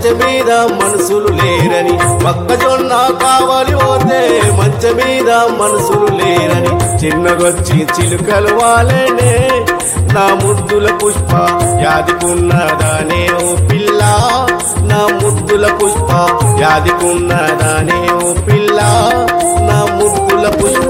మంచం మీద మనసులు లేరని మొక్కజొన్న కావాలి పోతే మంచం మీద మనసులు లేరని చిన్నగొచ్చి చిలుకలు వాలేనే నా ముద్దుల పుష్ప యాదికున్నదానే ఓ పిల్ల నా ముద్దుల పుష్ప యాదికున్నదానే ఓ పిల్ల నా ముద్దుల పుష్ప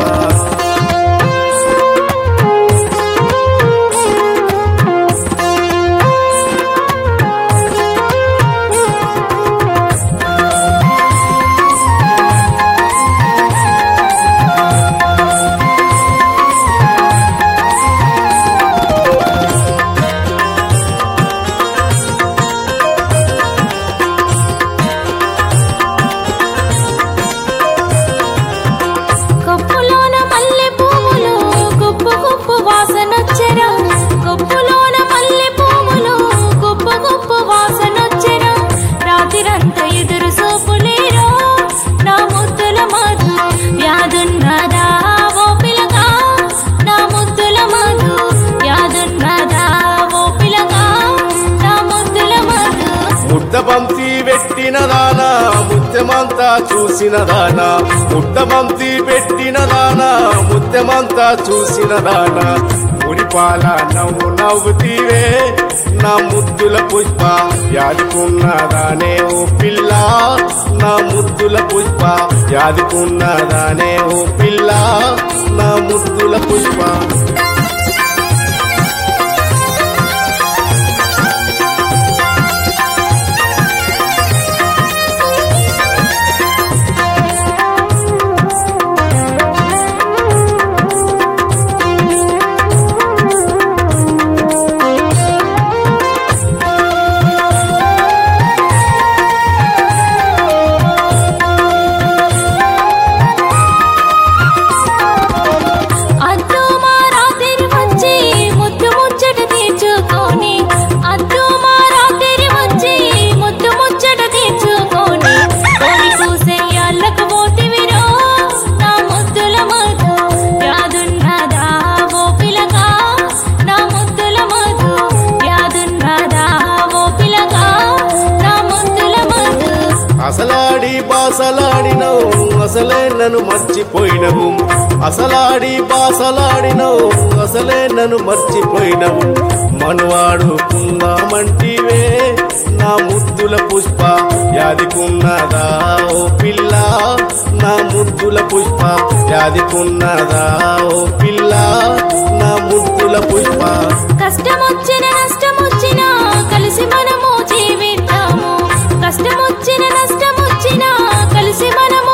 కొప్పులోన మల్లె పువ్వులు గుప్పు గుప్పు వాసనొచ్చెరా కొప్పులోన మల్లె పువ్వులు గుప్పు గుప్పు వాసనొచ్చెరా రాత్రిరంతా ఎదురు సోపులేరో నా ముద్దుల మధు యాదున్నదా ఓ పిలగా నా ముద్దుల మధు యాదున్నదా ఓ పిలగా నా ముద్దుల మధు ముద్దబంతి పెట్టిన దానా ముత్యమంతా చూసిన దానా ముద్దబంతి పెట్టిన దానా ముత్యమంతా చూసిన దానా ముడిపాల నవ్వు నవ్వుతీవే నా ముద్దుల పుష్ప యాదుకున్నదానే ఓ పిల్ల నా ముద్దుల పుష్ప యాదుకున్నదానే ఓ పిల్ల నా ముద్దుల పుష్ప అద్దు మా రాత్రి వచ్చి ముద్దు ముచ్చట తీర్చుకొని అద్దు మా రాత్రి వచ్చి ముద్దు ముచ్చట తీర్చుకొని కోడి కూసెయ్యాళ్ళకు పోతివిరో నా ముద్దుల మధు యాదున్నదా ఓ పిలగా నా ముద్దుల మధు యాదున్నదా ఓ పిలగా నా ముద్దుల మధు అసలాడి బాసలాడినవు అసలే నన్ను మర్చిపోయినవు అసలాడి బాసలాడినవు అసలే నన్ను మర్చిపోయినవు మనవాడు కుందామంటివే నా ముద్దుల పుష్ప యాదికున్నదా ఓ పిల్ల నా ముద్దుల పుష్ప యాదికున్నదా ఓ పిల్ల నా ముద్దుల పుష్ప కష్టమొచ్చిన నష్టమొచ్చిన కలిసి మనము జీవిద్దాము కష్టమొచ్చిన నష్టమొచ్చిన కలిసి మనము